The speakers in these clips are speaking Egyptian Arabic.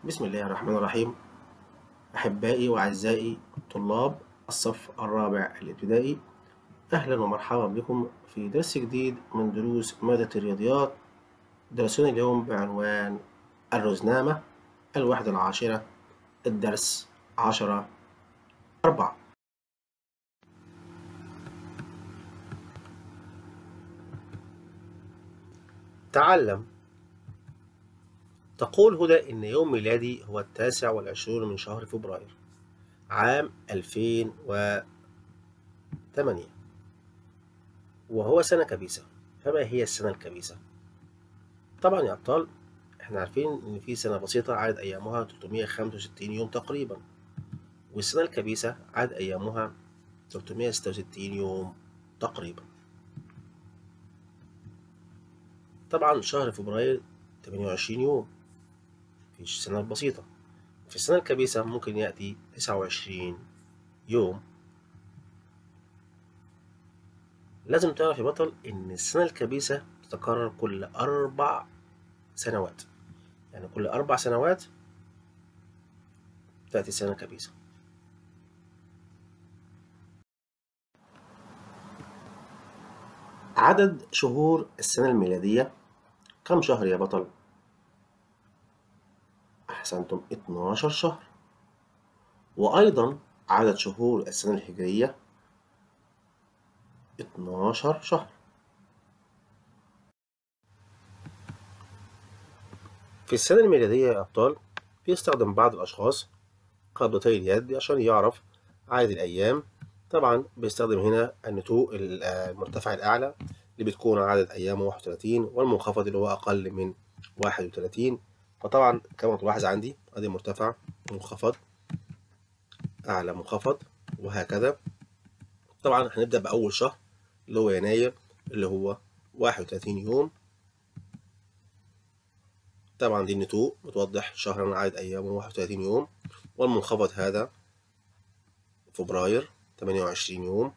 بسم الله الرحمن الرحيم أحبائي وأعزائي طلاب الصف الرابع الابتدائي أهلا ومرحبا بكم في درس جديد من دروس مادة الرياضيات درسنا اليوم بعنوان الرزنامة الوحدة العاشرة الدرس عشرة أربعة تعلم تقول هدى إن يوم ميلادي هو التاسع والعشرون من شهر فبراير عام 2008 وهو سنة كبيسة فما هي السنة الكبيسة؟ طبعا يا أبطال احنا عارفين إن في سنة بسيطة عدد أيامها 365 يوم تقريبا والسنة الكبيسة عدد أيامها 366 يوم تقريبا طبعا شهر فبراير 28 يوم في السنة البسيطة في السنة الكبيسة ممكن يأتي 29 يوم لازم تعرف يا بطل إن السنة الكبيسة تتكرر كل أربع سنوات يعني كل أربع سنوات تأتي السنة الكبيسة عدد شهور السنة الميلادية كم شهر يا بطل؟ أحسنتم 12 شهر وأيضا عدد شهور السنة الهجرية 12 شهر في السنة الميلادية يا أبطال بيستخدم بعض الأشخاص قبضتي اليد عشان يعرف عدد الأيام طبعا بيستخدم هنا النتوء المرتفع الأعلى اللي بتكون عدد أيامه 31 والمنخفض اللي هو أقل من 31 فطبعا كما تلاحظ عندي ادي مرتفع منخفض اعلى منخفض وهكذا طبعا هنبدا باول شهر اللي هو يناير اللي هو 31 يوم طبعا دي النتوء بتوضح شهرا عدد ايامه 31 يوم والمنخفض هذا فبراير 28 يوم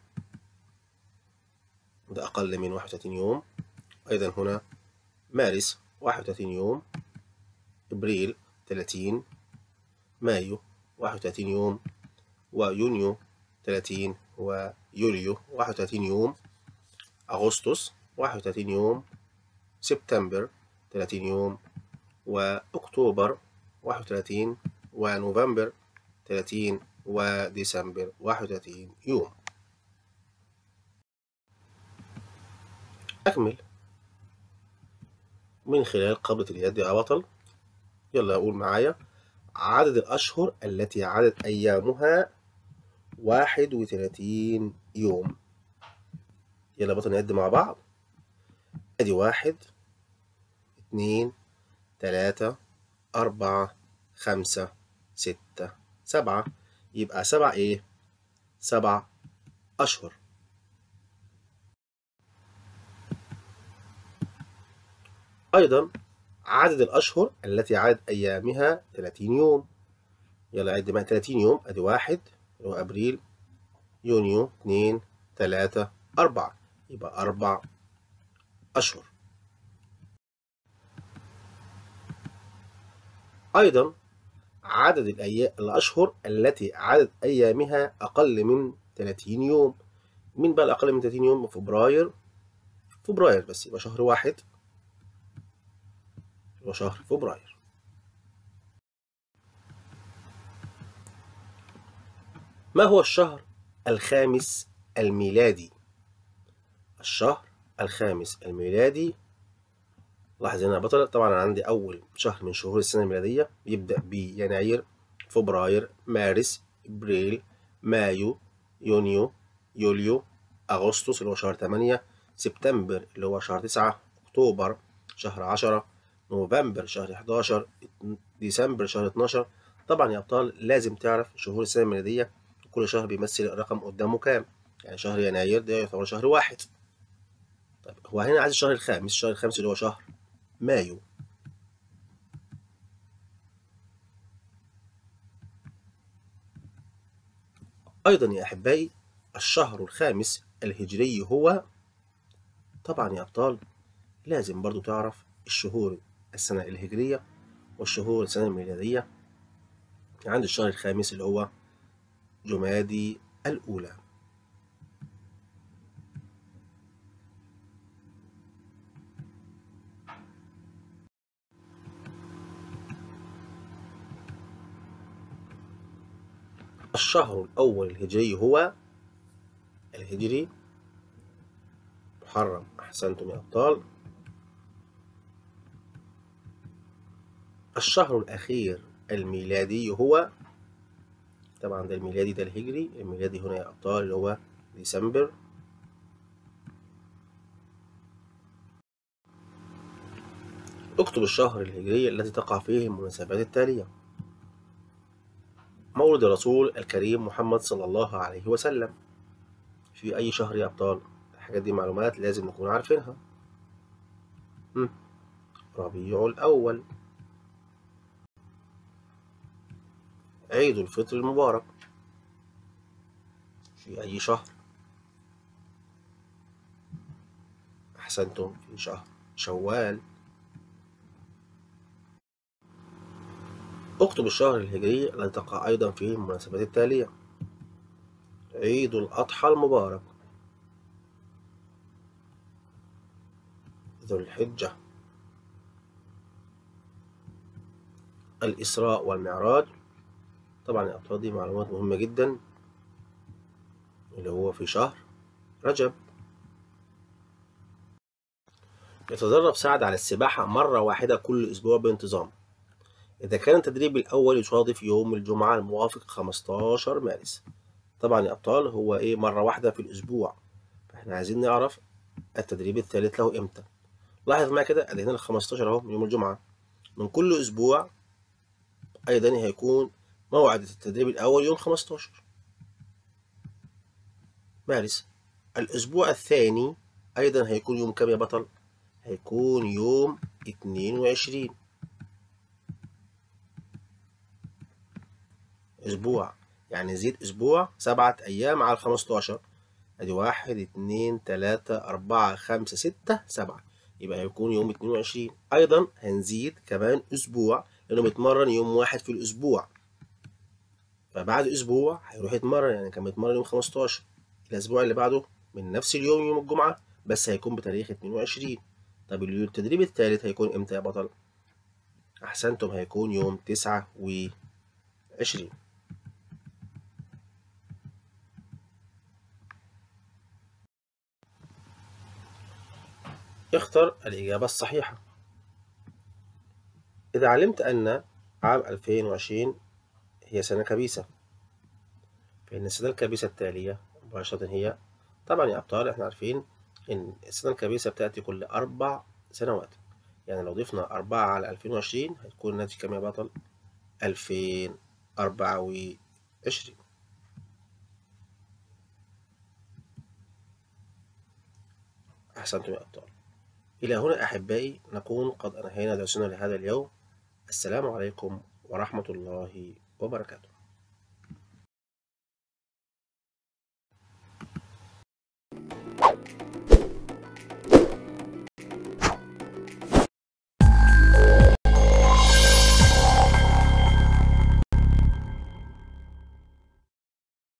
ده اقل من 31 يوم ايضا هنا مارس 31 يوم إبريل 30 مايو 31 يوم ويونيو 30 ويوليو 31 يوم أغسطس 31 يوم سبتمبر 30 يوم وأكتوبر 31 ونوفمبر 30 وديسمبر 31 يوم أكمل من خلال قبضة اليد يا بطل يلا قول معايا عدد الأشهر التي عدد أيامها واحد وثلاثين يوم يلا بطل نعد مع بعض أدي واحد اتنين تلاتة أربعة خمسة ستة سبعة يبقى سبع إيه؟ سبع أشهر أيضا عدد الأشهر التي عدد أيامها 30 يوم يلا عد معايا 30 يوم أدي واحد اللي هو أبريل يونيو اتنين تلاتة أربعة يبقى أربع أشهر أيضا عدد الأيام الأشهر التي عدد أيامها أقل من 30 يوم مين بقى الأقل من 30 يوم فبراير فبراير بس يبقى شهر واحد وشهر فبراير ما هو الشهر الخامس الميلادي الشهر الخامس الميلادي لاحظ هنا بطل طبعا عندي اول شهر من شهور السنه الميلاديه بيبدا بيناير فبراير مارس ابريل مايو يونيو يوليو اغسطس اللي هو شهر 8 سبتمبر اللي هو شهر 9 اكتوبر شهر 10 نوفمبر شهر 11 ديسمبر شهر 12 طبعا يا ابطال لازم تعرف شهور السنه الميلاديه كل شهر بيمثل رقم قدامه كام يعني شهر يناير ده يعتبر شهر واحد طيب هو هنا عايز الشهر الخامس الشهر الخامس اللي هو شهر مايو ايضا يا احبائي الشهر الخامس الهجري هو طبعا يا ابطال لازم برضو تعرف الشهور السنة الهجرية والشهور السنة الميلادية عندي الشهر الخامس اللي هو جمادي الأولى الشهر الأول الهجري هو الهجري محرم أحسنتم يا أبطال الشهر الأخير الميلادي هو طبعا ده الميلادي ده الهجري الميلادي هنا يا أبطال اللي هو ديسمبر اكتب الشهر الهجري الذي تقع فيه المناسبات التالية مولد الرسول الكريم محمد صلى الله عليه وسلم في أي شهر يا أبطال الحاجات دي معلومات لازم نكون عارفينها ربيع الأول عيد الفطر المبارك في أي شهر أحسنتم في شهر شوال اكتب الشهر الهجري الذي تقع أيضا فيه المناسبات التالية عيد الأضحى المبارك ذو الحجة الإسراء والمعراج طبعا يا أبطال دي معلومات مهمة جدا اللي هو في شهر رجب يتدرب سعد على السباحة مرة واحدة كل أسبوع بانتظام إذا كان التدريب الأول يصادف يوم الجمعة الموافق 15 مارس طبعا يا أبطال هو إيه مرة واحدة في الأسبوع فإحنا عايزين نعرف التدريب الثالث له إمتى لاحظ معايا كده أدي هنا ال 15 أهو يوم الجمعة من كل أسبوع أيضا هيكون موعد التدريب الأول يوم 15 مارس الأسبوع الثاني أيضا هيكون يوم كام يا بطل؟ هيكون يوم 22 أسبوع يعني زيد أسبوع سبعة أيام على الخمستاشر أدي واحد اتنين تلاتة أربعة خمسة ستة سبعة يبقى هيكون يوم اتنين وعشرين أيضا هنزيد كمان أسبوع لأنه بيتمرن يوم واحد في الأسبوع فبعد أسبوع هيروح يتمرن يعني كان بيتمرن يوم خمستاشر الأسبوع اللي بعده من نفس اليوم يوم الجمعة بس هيكون بتاريخ اتنين وعشرين طب التدريب الثالث هيكون إمتى يا بطل؟ أحسنتم هيكون يوم تسعة وعشرين اختر الإجابة الصحيحة إذا علمت أن عام 2020 هي سنة كبيسة فإن السنة الكبيسة التالية مباشرة هي طبعا يا أبطال إحنا عارفين إن السنة الكبيسة بتأتي كل أربع سنوات يعني لو ضفنا أربعة على 2020 هتكون الناتج كام يا بطل؟ 2024 أحسنتم يا أبطال إلى هنا أحبائي نكون قد أنهينا درسنا لهذا اليوم السلام عليكم ورحمة الله وبركاته